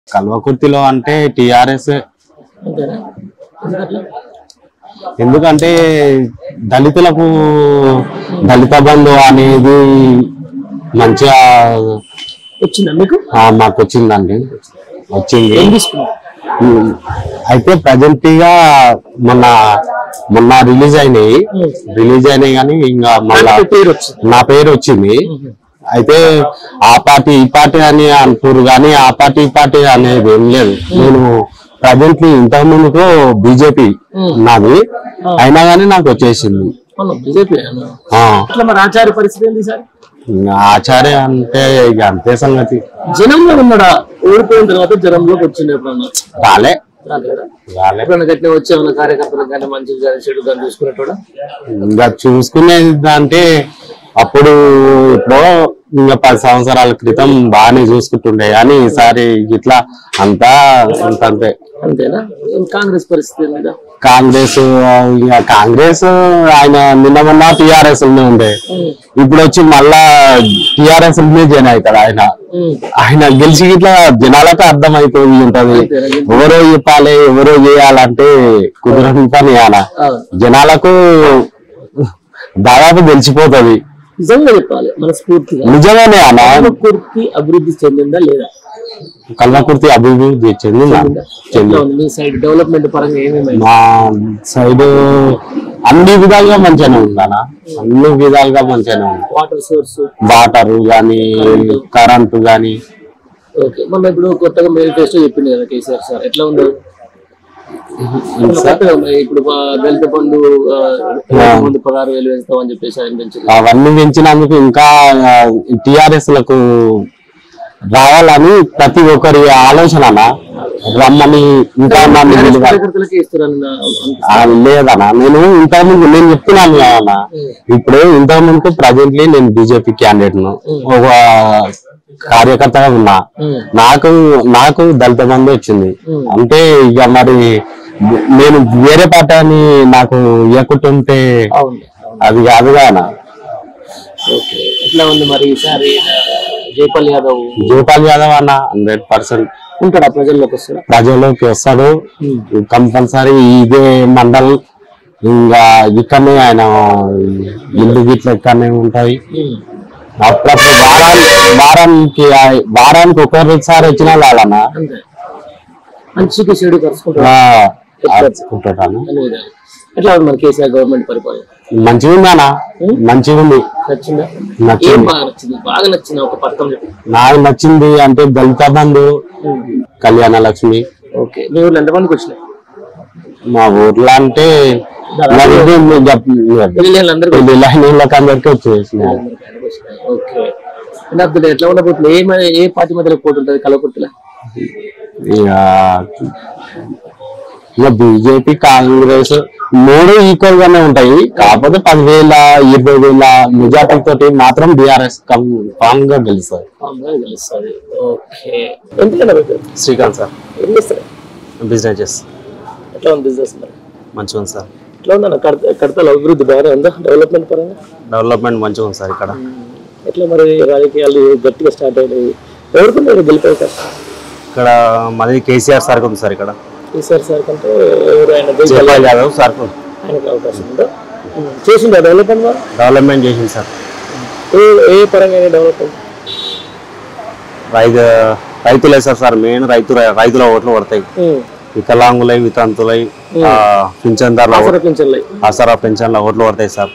కల్వకుర్తిలో అంటే టిఆర్ఎస్ అంతేనా ఎందుకట్లా ఎందుకంటే దళితులకు దళిత బంధు అనేది మంచిగా వచ్చిందా మీకు ఆ, మాకు వచ్చిందండి వచ్చింది ఏం తీసుకున్నారు ఉమ్, అయితే ప్రజెంట్ గా మొన్న మొన్న రిలీజ్ అయినాయి రిలీజ్ అయినాయి కానీ ఇంకా మళ్ళా నాకు పేరు వచ్చింది నా పేరు వచ్చింది అయితే ఆ పార్టీ ఈ పార్టీ అని అంటారు కానీ ఆ పార్టీ ఈ పార్టీ అనేది ఏం లేదు నేను ప్రజెంట్లీ ఇంతకు ముందుకు బీజేపీ నాది అయినా కానీ నాకు వచ్చేసింది అవును బీజేపీ ఆ, అట్లా మరి ఆచార్య పరిస్థితి ఏంటి సార్ ఇంకా ఆచార్య అంటే ఇక అంతే సంగతి జనంలో ఉన్నాడా ఓడిపోయిన తర్వాత జనంలోకి వచ్చింది ఎప్పుడన్నా రాలే రాలేదా రాలే ఎప్పుడన్నా గట్టిన వచ్చే ఉన్న కార్యకర్తలకు కానీ మంచిగా కానీ చెడు కానీ చూసుకునేటోడా ఇంకా చూసుకునేది అంటే అప్పుడు ఇప్పుడు ఇంకా పది సంవత్సరాల క్రితం బాగానే చూసుకుంటుండే కానీ ఈసారి ఇట్లా అంతా అంత అంతే అంతేనా ఏం కాంగ్రెస్ పరిస్థితి ఏంటి ఇదా? కాంగ్రెస్ ఇంకా కాంగ్రెస్ ఆయన నిన్న మొన్న టిఆర్ఎస్ ఉండే ఇప్పుడు వచ్చి మళ్ళా టిఆర్ఎస్ జాయిన్ అవుతాడు ఆయన ఉమ్. ఆయన గెలిచి ఇట్లా జనాలకు అర్థమైపోయి ఉంటది ఎవరో చెప్పాలి ఎవరో చేయాలంటే కుదరని పని ఆయన అవును. జనాలకు దాదాపు గెలిచిపోతది నిజంగా చెప్పాలి మనస్ఫూర్తిగా నిజమేనే అన్న కుర్తి అభివృద్ధి చెందిందా లేదా కల్వకుర్తి అభివృద్ధి చెందిందా ఎట్లా ఉంది మీ సైడ్ డెవలప్మెంట్ పరంగా ఏమేమి మా సైడ్ అన్ని విధాలుగా మంచిగానే ఉందన్న అన్ని విధాలుగా మంచిగానే ఉంది వాటర్ సోర్స్ వాటర్ గాని కరెంటు గాని ఓకే మొన్న ఇప్పుడు కొత్తగా మేనిఫెస్టో చెప్పింది కదా కేసీఆర్ సార్ ఎట్లా ఉంది కొత్తగా మరి ఇప్పుడు ఆ దళిత బంధు ఆ, రైతు బంధు పదహారు వేలు వేస్తామని చెప్పేసి ఆయన పెంచింది అవన్నీ పెంచినందుకు ఇంకా టిఆర్ఎస్ లకు రావాలని ప్రతి ఒక్కరి ఆలోచన అన్న రమ్మని ఇంకా నన్ను పిలవాలి. కార్యకర్తలకే ఇస్తున్నాను నా- ఆ, లేదన్నా నేను ఇంతకు ముందు నేను చెప్తున్నాను కదన్నా ఇప్పుడు ఇంతకు ముందు ప్రజెంట్లీ నేను బీజేపీ క్యాండిడేట్ ను ఒక కార్యకర్తగా ఉన్నా ఉమ్. నాకు నాకు దళిత బంధు వచ్చింది అంటే ఇక మరి నేను వేరే పార్టీ అని నాకు ఇవ్వకుంటుంటే అవును అది కాదు కానా ఓకే ఎట్లా ఉంది మరి ఈసారి ఆ, జైపాల్ యాదవ్ జోపాల్ యాదవ్ అన్న హండ్రెడ్ పర్సెంట్ ఉంటాడా ప్రజల్లోకి వస్తాడా ప్రజల్లోకి వస్తాడు కంపల్సరీ ఇదే మండల్ ఇంకా ఇక్కడనే ఆయన ఇల్లు గిట్ల ఇక్కడనే ఉంటాయి ఉమ్. అప్పుడప్పుడు వారానికి వారానికి వారానికి ఒకసారి వచ్చినా వాళ్ళన్న అంతే మంచికి చెడు కలుసుకుంటాడు అనుకుంటాను అనే విధాలు ఎట్లా ఉంది మరి కేసీఆర్ గవర్నమెంట్ పరిపాలన మంచిగా ఉందన్నా మంచిగా ఉంది నచ్చిందా ఏం నచ్చింది బాగా నచ్చింది బాగా నచ్చింది ఒక పథకం చెప్పి నాకు నచ్చింది అంటే దళిత బంధు కళ్యాణ లక్ష్మి ఓకే మీ ఊర్లో ఎంతమందికి వచ్చినాయి మా ఊర్లో అంటే మరి ఇది మీరు చెప్ప- పెళ్లి అందరికీ పెళ్లి లైన్లకు అందరికీ వచ్చేసినాయి వచ్చినాయి ఓకే అంటే అప్పుడు ఎట్లా ఉండబోతుంది ఏ మ- ఏ పార్టీ మధ్యలో పోటీ ఉంటుంది కలవకుర్తిలో ఇక ఇక బీజేపీ కాంగ్రెస్ మూడు ఈక్వల్ గానే ఉంటాయి కాకపోతే పదివేల ఇరవై వేల మెజార్టీ తోటి మాత్రం బీఆర్ఎస్ కాంగ్ గా గెలుస్తుంది అమ్మాయి తెలుస్తుంది ఓకే ఎందుకన్నా మీకు శ్రీకాంత్ సార్ ఏం చేస్తారు బిజినెస్ చేస్తా ఎట్లా ఉంది బిజినెస్ మరి మంచిగా ఉంది సార్ ఎట్లా ఉందన్న కడత కడతల అభివృద్ధి బాగానే ఉందా డెవలప్మెంట్ పరంగా డెవలప్మెంట్ మంచిగా ఉంది సార్ ఇక్కడ ఎట్లా మరి రాజకీయాలు గట్టిగా స్టార్ట్ అయినాయి ఎవరుకున్నారు గెలిపే అవకాశం ఇక్కడ మాది కేసీఆర్ సార్ ఉంది సార్ ఇక్కడ ఈసారి సార్ కంటే ఎవరు ఆయన జై జయపాల్ యాదవ్ సార్ ఆయనకి అవకాశం ఉందా చేసిందా డెవలప్మెంట్ మరి డెవలప్మెంట్ చేసింది సార్ ఏ ఏ పరంగా డెవలప్మెంట్ రైతు రైతులే సార్ సార్ మెయిన్ రైతు రైతుల ఓట్లు పడతాయి వికలాంగులై వితంతులై ఆ, పింఛన్దారుల ఓట్లు- పింఛన్లై ఆసరా పెన్షన్ల ఓట్లు పడతాయి sir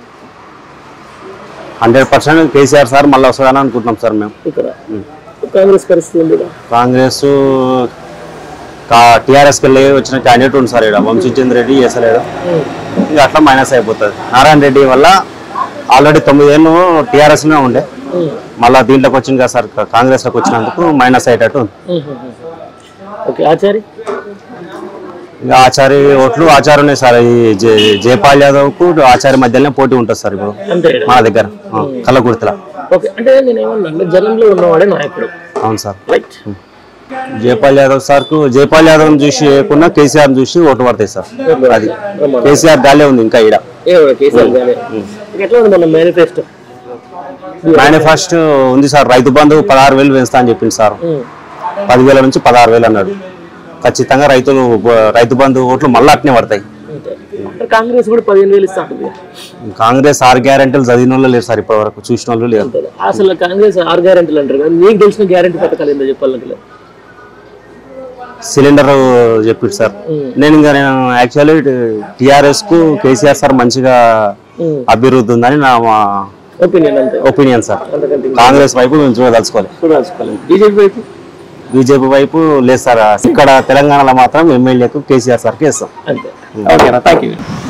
hundred percent KCR sir మళ్ళీ వస్తుందని అనుకుంటున్నాం సార్ మేము ఇక్కడ కాంగ్రెస్ పరిస్థితి ఉంది ఇక్కడ. కాంగ్రెస్ టీఆర్ఎస్కి వెళ్ళి వచ్చిన క్యాండిడేట్ ఉంది సార్ ఇక్కడ వంశీచంద్ర రెడ్డి చేసలేడు ఇంకా అట్లా మైనస్ అయిపోతుంది నారాయణ రెడ్డి వల్ల ఆల్రెడీ తొమ్మిదేళ్ళు టీఆర్ఎస్లోనే ఉండే ఉమ్. మళ్ళీ దీంట్లోకి వచ్చింది కదా సార్ కాంగ్రెస్లోకి వచ్చినందుకు మైనస్ అయ్యేటట్టు ఉంది. ఓకే ఆచారి ఇంకా ఆచారి ఓట్లు ఆచారి ఉన్నాయి సార్ ఈ జే- జయపాల్ యాదవ్ కు ఆచారి మధ్యలోనే పోటీ ఉంటుంది సార్ ఇప్పుడు అంతే మన దగ్గర ఆ, కల్లకుర్తిలో ఓకే అంటే నేను ఏమన్నా అంటే జనంలో ఉన్నవాడే నాయకుడు అవును sir right Jaipal Yadav sir కు జయపాల్ యాదవ్ చూసి వేయకుండా కేసీఆర్ చూసి ఓటు పడతాయి సార్ అది కేసీఆర్ గాలే ఉంది ఇంకా ఈడ ఏ కేసీఆర్ గానే ఎట్లా ఉంది మన మేనిఫెస్టో మేనిఫెస్టో ఉంది సార్ రైతు బంధు పదహారు వేలు పెంచుతా అని చెప్పింది సార్ పదివేల నుంచి పదహారు వేలు అన్నాడు ఖచ్చితంగా రైతులు రైతు బంధు ఓట్లు మళ్ళీ అట్నే పడతాయి అంతే. మరి కాంగ్రెస్ కూడా పదిహేను వేలు ఇస్తా ఉంటుంది కాంగ్రెస్ ఆరు గ్యారెంటీలు చదివిన వాళ్ళు లేరు సార్ ఇప్పటి వరకు చూసిన వాళ్ళు లేరు అంతే. అసలు కాంగ్రెస్ ఆరు గ్యారెంటీలు అంటారు కదా మీకు తెలిసిన గ్యారెంటీ పథకాలు ఏందో చెప్పాలంటే సిలిండర్ చెప్పాడు సార్ నేను ఇంకా నేను యాక్చువల్లీ టిఆర్ఎస్ కు కేసీఆర్ సార్ మంచిగా అభివృద్ధి ఉందని నా ఒపీనియన్ అంతే ఒపీనియన్ సార్ అంతకంటే కాంగ్రెస్ వైపు మేము చూడదలుచుకోవాలి చూడాల్సుకోవాలి బీజేపీ వైపు బీజేపీ వైపు లేదు సార్ ఇక్కడ తెలంగాణలో మాత్రం ఎమ్మెల్యేకు కేసీఆర్ సార్కి ఇస్తాం అంతే ఓకేనా థ్యాంక్ యూ